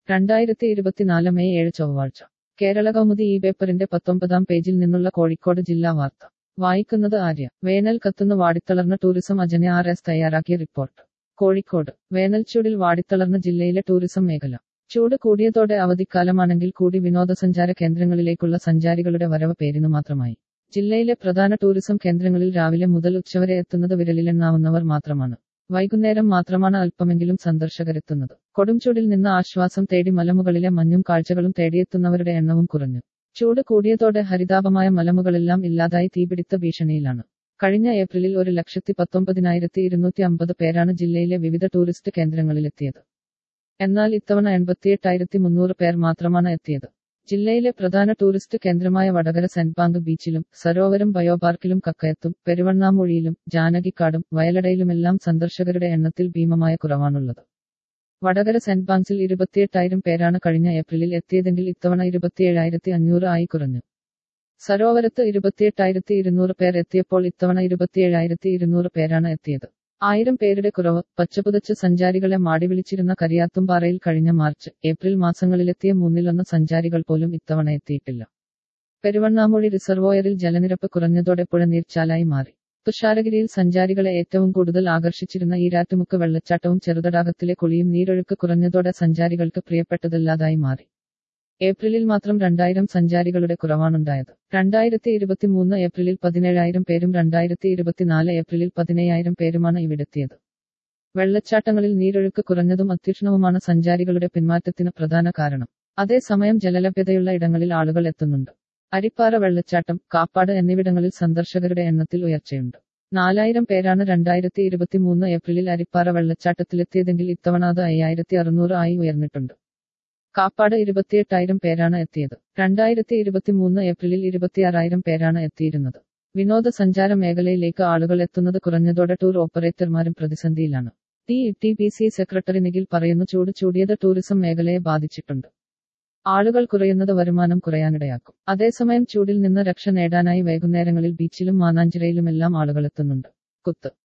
രണ്ടായിരത്തി ഇരുപത്തിനാല് മെയ് ഏഴ് ചൊവ്വാഴ്ച കേരള കൗമുദി ഈ പേപ്പറിന്റെ പത്തൊമ്പതാം പേജിൽ നിന്നുള്ള കോഴിക്കോട് ജില്ലാ വാർത്ത വായിക്കുന്നത് ആര്യ വേനൽ കത്തുന്ന വാടിത്തളർന്ന ടൂറിസം അജന ആർ എസ് തയ്യാറാക്കിയ റിപ്പോർട്ട് കോഴിക്കോട് വേനൽച്ചൂടിൽ വാടിത്തളർന്ന ജില്ലയിലെ ടൂറിസം മേഖല ചൂട് കൂടിയതോടെ അവധിക്കാലമാണെങ്കിൽ കൂടി വിനോദസഞ്ചാര കേന്ദ്രങ്ങളിലേക്കുള്ള സഞ്ചാരികളുടെ വരവ് പേരിനു മാത്രമായി ജില്ലയിലെ പ്രധാന ടൂറിസം കേന്ദ്രങ്ങളിൽ രാവിലെ മുതൽ ഉച്ചവരെ എത്തുന്നത് വിരലിലെണ്ണാവുന്നവർ മാത്രമാണ് വൈകുന്നേരം മാത്രമാണ് അല്പമെങ്കിലും സന്ദർശകരെത്തുന്നത് കൊടുംചൂടിൽ നിന്ന് ആശ്വാസം തേടി മലമുകളിലെ മഞ്ഞും കാഴ്ചകളും തേടിയെത്തുന്നവരുടെ എണ്ണവും കുറഞ്ഞു ചൂട് കൂടിയതോടെ ഹരിതാപമായ മലമുകളെല്ലാം ഇല്ലാതായി തീപിടിത്ത ഭീഷണിയിലാണ് കഴിഞ്ഞ ഏപ്രിലിൽ ഒരു ലക്ഷത്തി പത്തൊമ്പതിനായിരത്തി ഇരുന്നൂറ്റി അമ്പത് പേരാണ് ജില്ലയിലെ വിവിധ ടൂറിസ്റ്റ് കേന്ദ്രങ്ങളിലെത്തിയത് എന്നാൽ ഇത്തവണ എൺപത്തിയെട്ടായിരത്തി മുന്നൂറ് പേർ മാത്രമാണ് എത്തിയത് ജില്ലയിലെ പ്രധാന ടൂറിസ്റ്റ് കേന്ദ്രമായ വടകര സെന്റ് പാങ്ക് ബീച്ചിലും സരോവരം ബയോപാർക്കിലും കക്കയത്തും പെരുവണ്ണാമൊഴിയിലും ജാനകിക്കാടും വയലടയിലുമെല്ലാം സന്ദർശകരുടെ എണ്ണത്തിൽ ഭീമമായ കുറവാണുള്ളത് വടകര സെന്റ് പാങ്സിൽ ഇരുപത്തിയെട്ടായിരം പേരാണ് കഴിഞ്ഞ ഏപ്രിലിൽ എത്തിയതെങ്കിൽ ഇത്തവണ ഇരുപത്തിയേഴായിരത്തി അഞ്ഞൂറ് ആയി കുറഞ്ഞു സരോവരത്ത് ഇരുപത്തിയെട്ടായിരത്തി ഇരുന്നൂറ് പേർ എത്തിയപ്പോൾ ഇത്തവണ ഇരുപത്തിയേഴായിരത്തി ഇരുന്നൂറ് പേരാണ് എത്തിയത് ആയിരം പേരുടെ കുറവ് പച്ചപുതച്ച് സഞ്ചാരികളെ മാടി വിളിച്ചിരുന്ന കരിയാത്തുംപാറയിൽ കഴിഞ്ഞ മാർച്ച് ഏപ്രിൽ മാസങ്ങളിലെത്തിയ മൂന്നിലൊന്ന് സഞ്ചാരികൾ പോലും ഇത്തവണ എത്തിയിട്ടില്ല പെരുവണ്ണാമൊഴി റിസർവോയറിൽ ജലനിരപ്പ് കുറഞ്ഞതോടെ പുഴ നീർച്ചാലായി മാറി തുഷാരഗിരിയിൽ സഞ്ചാരികളെ ഏറ്റവും കൂടുതൽ ആകർഷിച്ചിരുന്ന ഈരാറ്റുമുക്ക് വെള്ളച്ചാട്ടവും ചെറുതടാകത്തിലെ കുളിയും നീരൊഴുക്ക് കുറഞ്ഞതോടെ സഞ്ചാരികൾക്ക് പ്രിയപ്പെട്ടതല്ലാതായി മാറി ഏപ്രിലിൽ മാത്രം രണ്ടായിരം സഞ്ചാരികളുടെ കുറവാണുണ്ടായത് രണ്ടായിരത്തി ഇരുപത്തിമൂന്ന് ഏപ്രിലിൽ പതിനേഴായിരം പേരും രണ്ടായിരത്തി ഇരുപത്തിനാല് ഏപ്രിലിൽ പതിനയ്യായിരം പേരുമാണ് ഇവിടെത്തിയത് വെള്ളച്ചാട്ടങ്ങളിൽ നീരൊഴുക്ക് കുറഞ്ഞതും അത്യുഷ്ണവുമാണ് സഞ്ചാരികളുടെ പിന്മാറ്റത്തിന് പ്രധാന കാരണം അതേസമയം ജലലഭ്യതയുള്ള ഇടങ്ങളിൽ ആളുകൾ എത്തുന്നുണ്ട് അരിപ്പാറ വെള്ളച്ചാട്ടം കാപ്പാട് എന്നിവിടങ്ങളിൽ സന്ദർശകരുടെ എണ്ണത്തിൽ ഉയർച്ചയുണ്ട് നാലായിരം പേരാണ് രണ്ടായിരത്തി ഇരുപത്തിമൂന്ന് ഏപ്രിലിൽ അരിപ്പാറ വെള്ളച്ചാട്ടത്തിലെത്തിയതെങ്കിൽ ഇത്തവണ അത് അയ്യായിരത്തി അറുന്നൂറ് ആയി ഉയർന്നിട്ടുണ്ട് കാപ്പാട് ഇരുപത്തിയെട്ടായിരം പേരാണ് എത്തിയത് രണ്ടായിരത്തി ഇരുപത്തിമൂന്ന് ഏപ്രിലിൽ ഇരുപത്തിയാറായിരം പേരാണ് എത്തിയിരുന്നത് വിനോദസഞ്ചാര മേഖലയിലേക്ക് ആളുകൾ എത്തുന്നത് കുറഞ്ഞതോടെ ടൂർ ഓപ്പറേറ്റർമാരും പ്രതിസന്ധിയിലാണ് T T B C secretary Nikhil പറയുന്നു ചൂട് ചൂടിയത് ടൂറിസം മേഖലയെ ബാധിച്ചിട്ടുണ്ട് ആളുകൾ കുറയുന്നത് വരുമാനം കുറയാനിടയാക്കും അതേസമയം ചൂടിൽ നിന്ന് രക്ഷ നേടാനായി വൈകുന്നേരങ്ങളിൽ ബീച്ചിലും മാനാഞ്ചിറയിലുമെല്ലാം ആളുകൾ എത്തുന്നുണ്ട് കുത്ത്